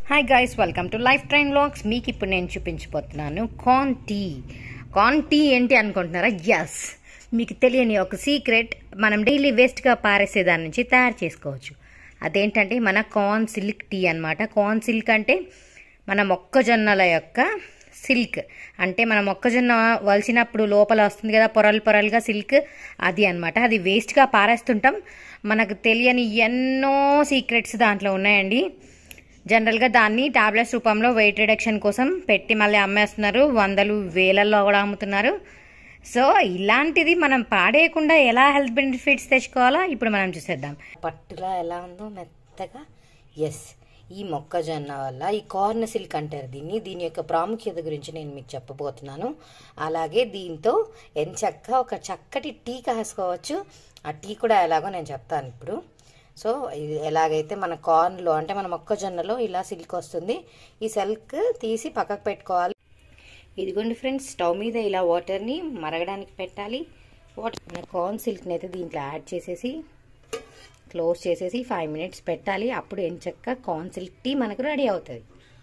hi guys welcome to life train vlogs మీకు ఇప్పుడు నేను చూపించబోతున్నాను కార్న్ టీ కార్న్ టీ ఏంటి అనుకుంటున్నారా ఎస్ మీకు తెలియని ఒక సీక్రెట్ మనం డైలీ వేస్ట్గా పారేసే దాని నుంచి తయారు చేసుకోవచ్చు అదేంటంటే మన కార్న్ సిల్క్ టీ అన్నమాట కార్న్ సిల్క్ అంటే మన మొక్కజొన్నల యొక్క సిల్క్ అంటే మన మొక్కజొన్న వలిచినప్పుడు లోపల వస్తుంది కదా పొరలు పొరలుగా సిల్క్ అది అన్నమాట అది వేస్ట్గా పారేస్తుంటాం మనకు తెలియని ఎన్నో సీక్రెట్స్ దాంట్లో ఉన్నాయండి జనరల్గా దాన్ని టాబ్లెట్స్ రూపంలో వెయిట్ రిడక్షన్ కోసం పెట్టి మళ్ళీ అమ్మేస్తున్నారు వందలు వేలల్లో కూడా అమ్ముతున్నారు సో ఇలాంటిది మనం పాడేయకుండా ఎలా హెల్త్ బెనిఫిట్స్ తెచ్చుకోవాలో ఇప్పుడు మనం చూసేద్దాం పట్టులా ఎలా ఉందో మెత్తగా ఎస్ ఈ మొక్కజొన్న వల్ల ఈ కార్న్ సిల్క్ అంటారు దీన్ని దీని యొక్క ప్రాముఖ్యత గురించి నేను మీకు చెప్పబోతున్నాను అలాగే దీంతో ఎంచక్క ఒక చక్కటి టీ కాసుకోవచ్చు ఆ టీ కూడా ఎలాగో నేను చెప్తాను ఇప్పుడు సో ఇది ఎలాగైతే మన కార్న్లో అంటే మన మొక్కజొన్నలో ఇలా సిల్క్ వస్తుంది ఈ సిల్క్ తీసి పక్కకు పెట్టుకోవాలి ఇదిగోండి ఫ్రెండ్స్ స్టవ్ మీద ఇలా వాటర్ని మరగడానికి పెట్టాలి వాటర్ మన కార్న్ సిల్క్ని అయితే దీంట్లో యాడ్ చేసేసి క్లోజ్ చేసేసి ఫైవ్ మినిట్స్ పెట్టాలి అప్పుడు ఎంచక్క కార్న్ సిల్క్ టీ మనకు రెడీ అవుతుంది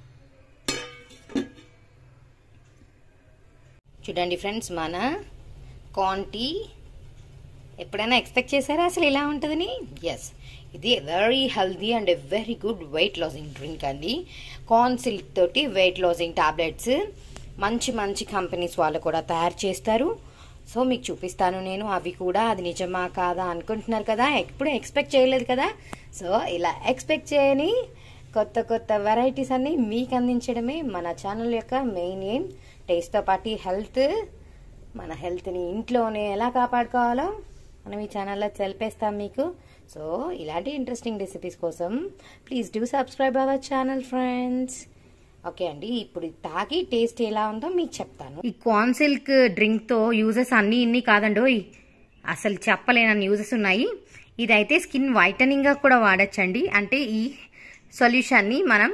చూడండి ఫ్రెండ్స్ మన కార్న్ టీ ఎప్పుడైనా ఎక్స్పెక్ట్ చేశారా అసలు ఇలా ఉంటుందని ఎస్ ఇది very healthy and very good weight losing drink అండి కార్న్ సిల్క్ తోటి వెయిట్ లాసింగ్ టాబ్లెట్స్ మంచి మంచి కంపెనీస్ వాళ్ళు కూడా తయారు చేస్తారు సో మీకు చూపిస్తాను నేను అవి కూడా అది నిజమా కాదా అనుకుంటున్నారు కదా ఎప్పుడు ఎక్స్పెక్ట్ చేయలేదు కదా సో ఇలా ఎక్స్పెక్ట్ చేయని కొత్త కొత్త వెరైటీస్ అన్ని మీకు అందించడమే మన ఛానల్ యొక్క మెయిన్ ఎయిమ్ టేస్ట్తో పాటు హెల్త్ మన హెల్త్ని ఇంట్లోనే ఎలా కాపాడుకోవాలో మనం ఈ ఛానల్లో తెలిపేస్తాం మీకు సో ఇలాంటి ఇంట్రెస్టింగ్ రెసిపీస్ కోసం please do subscribe our channel friends okay అండి ఇప్పుడు తాగి టేస్ట్ ఎలా ఉందో మీకు చెప్తాను ఈ కార్న్ సిల్క్ డ్రింక్తో యూజెస్ అన్నీ ఇన్ని కాదండి అసలు చెప్పలేనన్ని యూజెస్ ఉన్నాయి ఇదైతే స్కిన్ వైటనింగ్గా కూడా వాడచ్చండి అంటే ఈ సొల్యూషన్ని మనం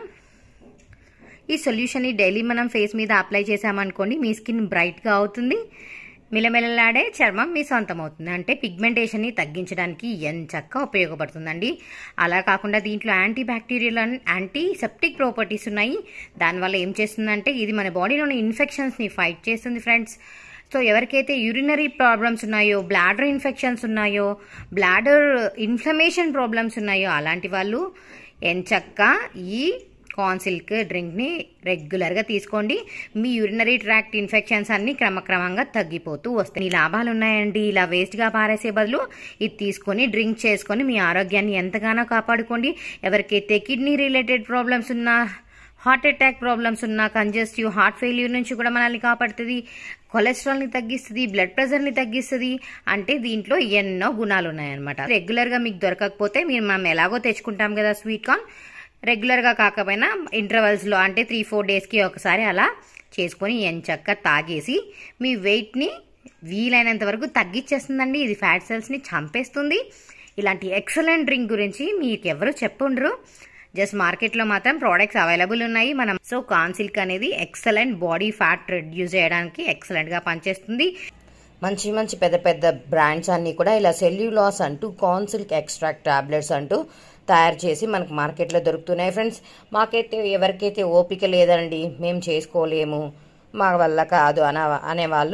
ఈ సొల్యూషన్ని డైలీ మనం ఫేస్ మీద అప్లై చేసామనుకోండి మీ స్కిన్ బ్రైట్గా అవుతుంది మిలమిలలాడే చర్మం మీ సొంతం అవుతుంది అంటే పిగ్మెంటేషన్ని తగ్గించడానికి ఎంచక్క ఉపయోగపడుతుందండి అలా కాకుండా దీంట్లో anti bacterial and anti septic properties ఉన్నాయి దానివల్ల ఏం చేస్తుందంటే ఇది మన బాడీలోని ఇన్ఫెక్షన్స్ని ఫైట్ చేస్తుంది ఫ్రెండ్స్ సో ఎవరికైతే యూరినరీ ప్రాబ్లమ్స్ ఉన్నాయో బ్లాడర్ ఇన్ఫెక్షన్స్ ఉన్నాయో బ్లాడర్ ఇన్ఫ్లమేషన్ ప్రాబ్లమ్స్ ఉన్నాయో అలాంటి వాళ్ళు ఎంచక్క ఈ కార్న్ సిల్క్ డ్రింక్ని రెగ్యులర్గా తీసుకోండి మీ యూరినరీ ట్రాక్ట్ ఇన్ఫెక్షన్స్ అన్ని క్రమక్రమంగా తగ్గిపోతూ వస్తాయి ఈ లాభాలు ఉన్నాయండి ఇలా వేస్ట్గా పారేసే బదులు ఇది తీసుకొని డ్రింక్ చేసుకొని మీ ఆరోగ్యాన్ని ఎంతగానో కాపాడుకోండి ఎవరికైతే కిడ్నీ రిలేటెడ్ ప్రాబ్లమ్స్ ఉన్నా హార్ట్ అటాక్ ప్రాబ్లమ్స్ ఉన్న కంజెస్టివ్ హార్ట్ ఫెయిల్యూర్ నుంచి కూడా మనల్ని కాపాడుతుంది కొలెస్ట్రాల్ని తగ్గిస్తుంది బ్లడ్ ప్రెషర్ని తగ్గిస్తుంది అంటే దీంట్లో ఎన్నో గుణాలు ఉన్నాయన్నమాట రెగ్యులర్గా మీకు దొరకకపోతే మీరు మనం ఎలాగో తెచ్చుకుంటాం కదా స్వీట్ కార్న్ రెగ్యులర్గా కాకపోయినా ఇంటర్వెల్స్లో అంటే త్రీ ఫోర్ డేస్కి ఒకసారి అలా చేసుకొని ఎంచక్క తాగేసి మీ వెయిట్ని వీలైనంత వరకు తగ్గించేస్తుందండి ఇది ఫ్యాట్ సెల్స్ని చంపేస్తుంది ఇలాంటి ఎక్సలెంట్ డ్రింక్ గురించి మీకు ఎవరు చెప్పుండ్రు జస్ట్ మార్కెట్లో మాత్రం ప్రోడక్ట్స్ అవైలబుల్ ఉన్నాయి మనం సో కాన్ సిల్క్ అనేది ఎక్సలెంట్ బాడీ ఫ్యాట్ రెడ్యూస్ చేయడానికి ఎక్సలెంట్గా పనిచేస్తుంది మంచి మంచి పెద్ద పెద్ద బ్రాండ్స్ అన్నీ కూడా ఇలా సెల్యులాస్ అంటూ కార్న్ సిల్క్ ఎక్స్ట్రాక్ట్ టాబ్లెట్స్ అంటూ తయారు చేసి మనకు మార్కెట్లో దొరుకుతున్నాయి ఫ్రెండ్స్ మాకైతే ఎవరికైతే ఓపిక లేదండి మేము చేసుకోలేము మా వల్ల కాదు అనే అనేవాళ్ళు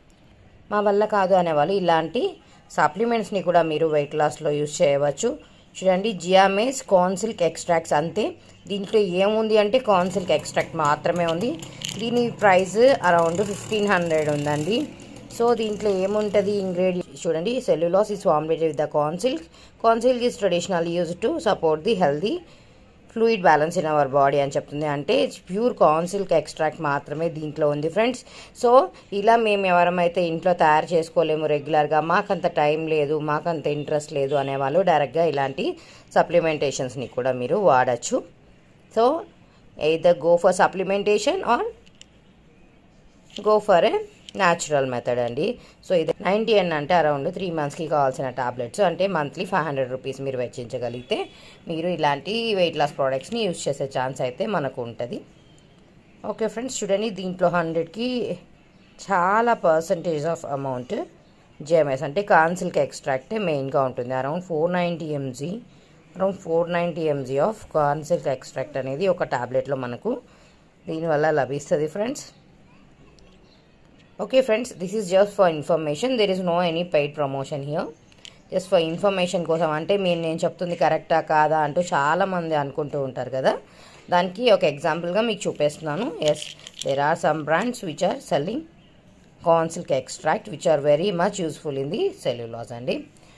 మా వల్ల కాదు అనేవాళ్ళు ఇలాంటి సప్లిమెంట్స్ని కూడా మీరు వెయిట్ లాస్లో యూజ్ చేయవచ్చు చూడండి జియామేస్ కార్న్ సిల్క్ ఎక్స్ట్రాక్ట్స్ అంతే దీంట్లో ఏముంది అంటే కార్న్ సిల్క్ ఎక్స్ట్రాక్ట్ మాత్రమే ఉంది దీని ప్రైస్ అరౌండ్ ఫిఫ్టీన్ హండ్రెడ్ ఉందండి సో దీంట్లో ఏముంటుంది ఇంగ్రీడియంట్ చూడండి cellulose is formatted with the corn silk corn silk is traditional use to support the healthy fluid balance in our body అని చెప్తుంది అంటే ప్యూర్ కార్న్ సిల్క్ ఎక్స్ట్రాక్ట్ మాత్రమే దీంట్లో ఉంది ఫ్రెండ్స్ సో ఇలా మేము ఎవరమైతే ఇంట్లో తయారు చేసుకోలేము రెగ్యులర్గా మాకంత టైం లేదు మాకంత ఇంట్రెస్ట్ లేదు అనేవాళ్ళు డైరెక్ట్గా ఇలాంటి సప్లిమెంటేషన్స్ని కూడా మీరు వాడచ్చు so either go for supplementation or go for a natural method అండి సో ఇది నైంటీ ఎన్ అంటే అరౌండ్ త్రీ మంత్స్కి కావాల్సిన టాబ్లెట్స్ అంటే మంత్లీ ఫైవ్ హండ్రెడ్ రూపీస్ మీరు వెచ్చించగలిగితే మీరు ఇలాంటి వెయిట్ లాస్ ప్రోడక్ట్స్ని యూజ్ చేసే ఛాన్స్ అయితే మనకు ఉంటుంది ఓకే ఫ్రెండ్స్ చూడండి దీంట్లో హండ్రెడ్కి చాలా పర్సంటేజ్ ఆఫ్ అమౌంట్ జేఎంఎస్ అంటే కాన్సిల్క్ ఎక్స్ట్రాక్టే మెయిన్గా ఉంటుంది around four ninety MG around four ninety MG of corn silk extract అనేది ఒక టాబ్లెట్లో మనకు దీనివల్ల లభిస్తుంది friends okay friends this is just for information there is no any paid promotion here just for information కోసం అంటే మీరు నేను చెప్తుంది కరెక్టా కాదా అంటూ చాలామంది అనుకుంటూ ఉంటారు కదా దానికి ఒక ఎగ్జాంపుల్గా మీకు చూపిస్తున్నాను yes there are some brands which are selling corn silk extract which are very much useful in the cellulose అండి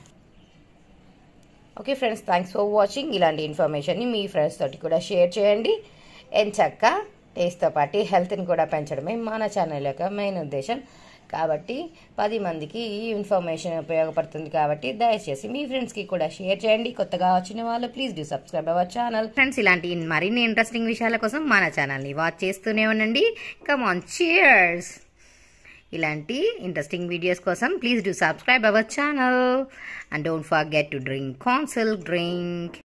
okay friends thanks for watching ఇలాంటి ఇన్ఫర్మేషన్ని మీ ఫ్రెండ్స్ తోటి కూడా షేర్ చేయండి ఎంచక్క టేస్ట్తో పాటు హెల్త్ని కూడా పెంచడమే మన ఛానల్ యొక్క మెయిన్ ఉద్దేశం కాబట్టి పది మందికి ఈ ఇన్ఫర్మేషన్ ఉపయోగపడుతుంది కాబట్టి దయచేసి మీ ఫ్రెండ్స్కి కూడా షేర్ చేయండి కొత్తగా వచ్చిన వాళ్ళు please do subscribe our channel friends ఇలాంటి మరిన్ని ఇంట్రెస్టింగ్ విషయాల కోసం మన ఛానల్ని వాచ్ చేస్తూనే ఉండండి కమ్ ఆన్ చియర్స్ ఇలాంటి ఇంట్రెస్టింగ్ వీడియోస్ కోసం please do subscribe our channel and don't forget to drink corn silk drink